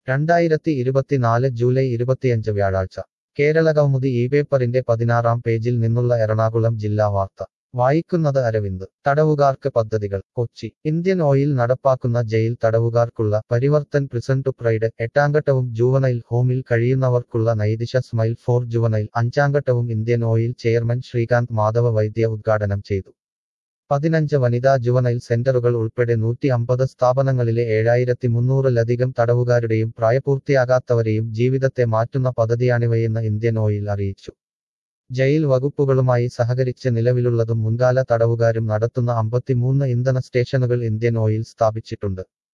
രണ്ടായിരത്തി ഇരുപത്തിനാല് ജൂലൈ ഇരുപത്തിയഞ്ച് വ്യാഴാഴ്ച കേരള കൗമുദി ഈ പേപ്പറിന്റെ പതിനാറാം പേജിൽ നിന്നുള്ള എറണാകുളം ജില്ലാ വാർത്ത വായിക്കുന്നത് അരവിന്ദ് തടവുകാർക്ക് പദ്ധതികൾ കൊച്ചി ഇന്ത്യൻ ഓയിൽ നടപ്പാക്കുന്ന ജയിൽ തടവുകാർക്കുള്ള പരിവർത്തൻ പ്രിസൺ ടു പ്രൈഡ് എട്ടാംഘട്ടവും ജുവനൈൽ ഹോമിൽ കഴിയുന്നവർക്കുള്ള നൈതിശ സ്മൈൽ ഫോർ ജുവനൈൽ അഞ്ചാംഘട്ടവും Indian oil chairman Shrikant Madhav Vaidya ഉദ്ഘാടനം ചെയ്തു പതിനഞ്ച് വനിതാ ജുവനൈൽ സെന്ററുകൾ ഉൾപ്പെടെ നൂറ്റി അമ്പത് സ്ഥാപനങ്ങളിലെ ഏഴായിരത്തി മുന്നൂറിലധികം തടവുകാരുടെയും പ്രായപൂർത്തിയാകാത്തവരെയും ജീവിതത്തെ മാറ്റുന്ന പദ്ധതിയാണിവയെന്ന് ഇന്ത്യൻ ഓയിൽ അറിയിച്ചു ജയിൽ വകുപ്പുകളുമായി സഹകരിച്ച് നിലവിലുള്ളതും മുൻകാല തടവുകാരും നടത്തുന്ന അമ്പത്തിമൂന്ന് ഇന്ധന സ്റ്റേഷനുകൾ ഇന്ത്യൻ ഓയിൽ സ്ഥാപിച്ചിട്ടുണ്ട്